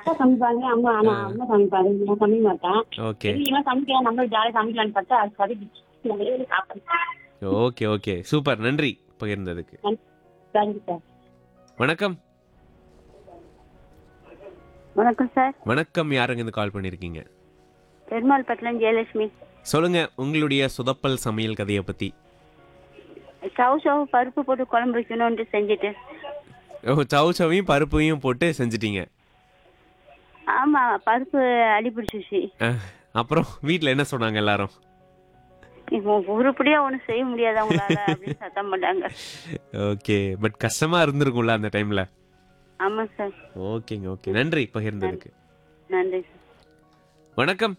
அப்பா சமைப்பாங்க அம்மா ஆனா அம்மா சமைப்பாங்க நான் சமைக்க மாட்டேன் ஓகே இவங்க சமைக்கலாம் நம்ம ஜாலியாக சமைக்கலாம்னு பார்த்தா அது சரி சாப்பிடுறேன் ஓகே ஓகே சூப்பர் நன்றி பகிர்ந்ததுக்கு தேங்க்யூ சார் வணக்கம் வணக்கம் சார் வணக்கம் யாருங்க இருந்து கால் பண்ணிருக்கீங்க பெருமாள் பட்டினம் ஜெயலட்சுமி சொல்லுங்க உங்களுடைய சுதப்பல் சமையல் கதையை பத்தி சவு சவு பருப்பு போட்டு குழம்பு வைக்கணும்னு செஞ்சுட்டு ஓ சவு சவையும் பருப்பையும் போட்டு செஞ்சிட்டீங்க ஆமா பருப்பு அடி பிடிச்சிச்சு அஹ், அப்புறம் வீட்ல என்ன சொன்னாங்க எல்லாரும் இப்போ உருப்படியா ஒண்ணும் செய்ய முடியாது அவங்களால அப்படின்னு சத்தம் பண்ணாங்க ஓகே பட் கஷ்டமா இருந்திருக்கும்ல அந்த டைம்ல ஆமா சார் ஓகேங்க ஓகே நன்றி பகிர்ந்ததுக்கு நன்றி சார் வணக்கம்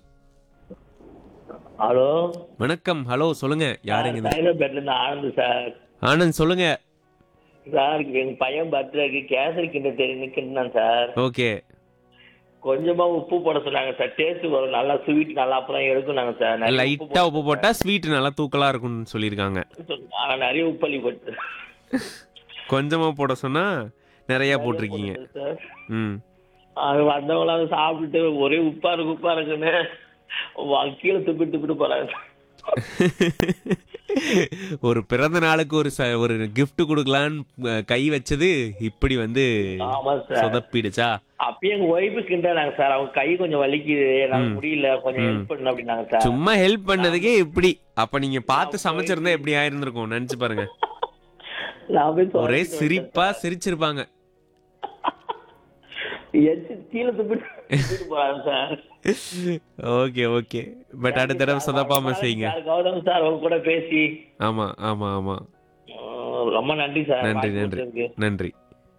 ஹலோ வணக்கம் ஹலோ சொல்லுங்க யாருங்க இது? சைதாபேட்ல இருந்து ஆனந்த் சார் ஆனந்த் சொல்லுங்க சார் எங்க பையன் பர்த்டேக்கு கேசரி கிண்ண நிற்கிறான் சார் ஓகே கொஞ்சமா உப்பு போட சொன்னாங்க சார் டேஸ்ட் வரும் நல்லா ஸ்வீட் நல்லா அப்பதான் எடுக்குனாங்க சார் நிறைய உப்பு லைட்டா உப்பு போட்டா ஸ்வீட் நல்லா தூக்கலா இருக்கும்னு சொல்லியிருக்காங்க போட்டு- ஆனா நிறைய உப்பள்ளி போட்டு கொஞ்சமா போட சொன்னா நிறைய போட்டிருக்கீங்க சார் ம் அது வந்தவங்களாம் சாப்பிட்டுட்டு ஒரே உப்பா இருக்கு உப்பா இருக்குன்னு வா- கீழே துப்பிட்டு துப்பிட்டு போறாங்க ஒரு பிறந்த நாளுக்கு ஒரு ச- ஒரு gift கொடுக்கலான்னு அஹ், கை வச்சது இப்படி வந்து ஆமா சார் சொதப்பிடுச்சா அப்பயும் எங்க ஒய்ஃபு கிண்டாங்க சார் அவங்க கை கொஞ்சம் வலிக்குது என்னால முடியல கொஞ்சம் ஹெல்ப் பண்ணு அப்படின்னாங்க சார் சும்மா ஹெல்ப் பண்ணதுக்கே இப்படி அப்ப நீங்க பார்த்து சமைச்சிருந்தா எப்படி ஆயிருந்திருக்கும் நினைச்சு பாருங்க நான் போய் ஒரே சொல்லிட்டு சிரிப்பா சிரிச்சிருப்பாங்க எச்சு கீழே துப்பிட்டு துப்பிட்டு போறாங்க சார் ஓகே ஓகே பட் அடுத்த தடவை சொதப்பாம செய்யுங்க சார், கௌதம் சார் உங்க கூட பேசி ஆமா ஆமா ஆமா அஹ், ரொம்ப நன்றி சார் நன்றி வாய்ப்பு நன்றி கொடுத்ததுக்கு. நன்றி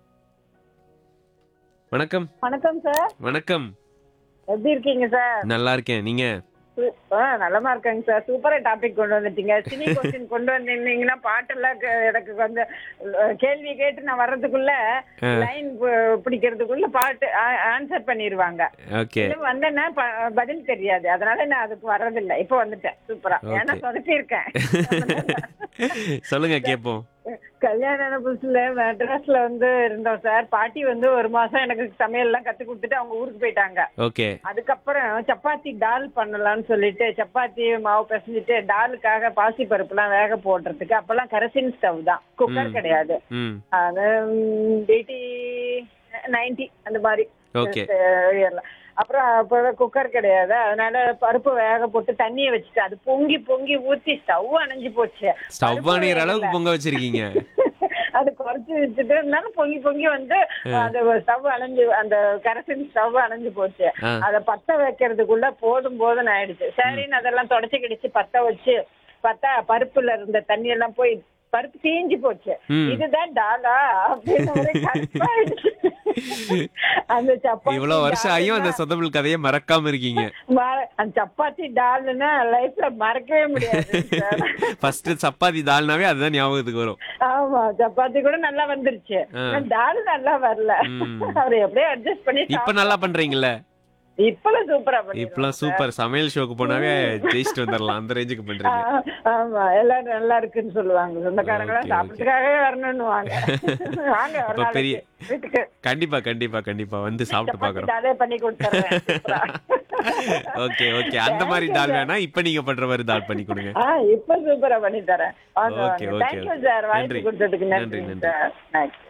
வணக்கம் வணக்கம் சார் வணக்கம் எப்படி இருக்கீங்க சார் நல்லா இருக்கேன் நீங்க சு- ஆ நல்லமா இருக்காங்க சார் சூப்பரா டாபிக் கொண்டு வந்துட்டீங்க சினி கொஸ்டின் கொண்டு வந்திருந்தீங்கன்னா பாட்டெல்லாம் க- எனக்கு வந்து அஹ், கேள்வி கேட்டு நான் வர்றதுக்குள்ள லைன் பிடிக்கிறதுக்குள்ள பாட்டு ஆன்சர் பண்ணிடுவாங்க ஓகே இன்னும் வந்தேன்னா ப- பதில் தெரியாது அதனால நான் அதுக்கு வர்றதில்லை இப்போ வந்துட்டேன் சூப்பரா ஏன்னா Okay. சொதப்பி இருக்கேன் சொல்லுங்க கேப்போம் கல்யாண புதுசுல மெட்ராஸ்ல வந்து இருந்தோம் சார் பாட்டி வந்து ஒரு மாசம் எனக்கு சமையல் எல்லாம் கத்து கொடுத்துட்டு அவங்க ஊருக்கு போயிட்டாங்க ஓகே அதுக்கப்புறம் சப்பாத்தி டால் பண்ணலாம்னு சொல்லிட்டு சப்பாத்தி மாவு பிசைஞ்சிட்டு டாலுக்காக பாசி பருப்புலாம் வேக போடுறதுக்கு அப்பெல்லாம் கரசின் ஸ்டவ் தான் குக்கர் ம். கிடையாது ம் அது எயிட்டி நைன்டி அந்த மாதிரி ஓகே இயர்ல அப்புறம் அப்போ குக்கர் கிடையாது அதனால பருப்பு வேக போட்டு தண்ணியை வச்சுட்டு அது பொங்கி பொங்கி ஊத்தி ஸ்டவ் அணைஞ்சு போச்சு ஸ்டவ் பருப்பு அணையிற வேகல. அளவுக்கு பொங்க வச்சிருக்கீங்க அது குறைச்சு வச்சுட்டு இருந்தாலும் பொங்கி பொங்கி வந்து அந்த ஸ்டவ் அணைஞ்சு அந்த கரசின் ஸ்டவ் அணைஞ்சு போச்சு ஆ. அத பத்த வைக்கிறதுக்குள்ள போதும் போதும்னு ஆயிடுச்சு சரின்னு அதெல்லாம் தொடச்சு கிடிச்சு பத்த வச்சு பத்தா பருப்புல இருந்த தண்ணி எல்லாம் போய் பருப்பு தீஞ்சு போச்சு ம். இதுதான் டாலா அப்படின்னு ஒரே கடுப்பாயிடுச்சு. அந்த சப்பாத்தி இவ்வளவு வருஷம் ஆகியும் அந்த டால்னா- சொதப்பல் கதையை மறக்காம இருக்கீங்க மற- அந்த சப்பாத்தி டால்னா லைஃப்ல மறக்கவே முடியாது சார். ஃபர்ஸ்ட் சப்பாத்தி தால்னாவே அதுதான் ஞாபகத்துக்கு வரும் ஆமா சப்பாத்தி கூட நல்லா வந்துருச்சு ஆ. ஆனா டால் நல்லா வரல ம். அவர் எப்படியோ அட்ஜஸ்ட் பண்ணி இப்ப நல்லா பண்றீங்கல்ல இப்பெல்லாம் சூப்பரா பண்ணி இப்பெல்லாம் சூப்பர் சமையல் ஷோக்கு போனாவே ஜெயிச்சுட்டு வந்துடலாம் அந்த ரேஞ்சுக்கு பண்றீங்க ஆமா எல்லாரும் நல்லா இருக்குன்னு சொல்லுவாங்க சொந்தக்காரங்க Okay, okay. சாப்பிட்டதுக்காகவே வரணும்னு வாங்க வாங்க ஒரு அப்ப பெரிய நாளைக்கு வீட்டுக்கு கண்டிப்பா கண்டிப்பா கண்டிப்பா வந்து சாப்பிட்டு சப்பாத்தி பாக்குறோம் டாலே பண்ணி கொடுத்துறேன் சூப்பரா. ஓகே ஓகே அந்த மாதிரி தால் வேணா இப்ப நீங்க பண்ற மாதிரி தால் பண்ணி கொடுங்க ஆ இப்ப சூப்பரா பண்ணி தரேன் வாங்க Okay, வாங்க okay, தேங்க்யூ okay. சார் நன்றி. வாய்ப்பு கொடுத்ததுக்கு நன்றி, நன்றி நன்றி. சார் தேங்க்யூ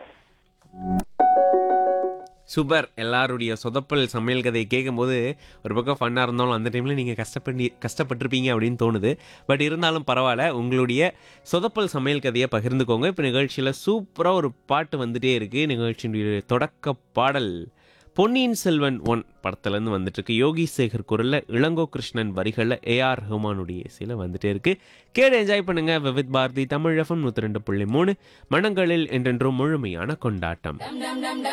சூப்பர் எல்லாருடைய சொதப்பல் சமையல் கதையை கேட்கும்போது ஒரு பக்கம் ஃபன்னாக இருந்தாலும் அந்த டைமில் நீங்கள் கஷ்டப்படி கஷ்டப்பட்டிருப்பீங்க அப்படின்னு தோணுது பட் இருந்தாலும் பரவாயில்ல உங்களுடைய சொதப்பல் சமையல் கதையை பகிர்ந்துக்கோங்க இப்போ நிகழ்ச்சியில் சூப்பராக ஒரு பாட்டு வந்துட்டே இருக்குது நிகழ்ச்சியினுடைய தொடக்க பாடல் பொன்னியின் செல்வன் ஒன் படத்துலேருந்து வந்துட்டு இருக்கு யோகி சேகர் குரலில் இளங்கோ கிருஷ்ணன் வரிகளில் ஏஆர் ரஹ்மானுடைய இசையில் வந்துட்டே இருக்கு கேடு என்ஜாய் பண்ணுங்க விவித் பாரதி தமிழ் எஃப்எம் நூற்றி ரெண்டு புள்ளி மூணு மனங்களில் என்றென்றும் முழுமையான கொண்டாட்டம்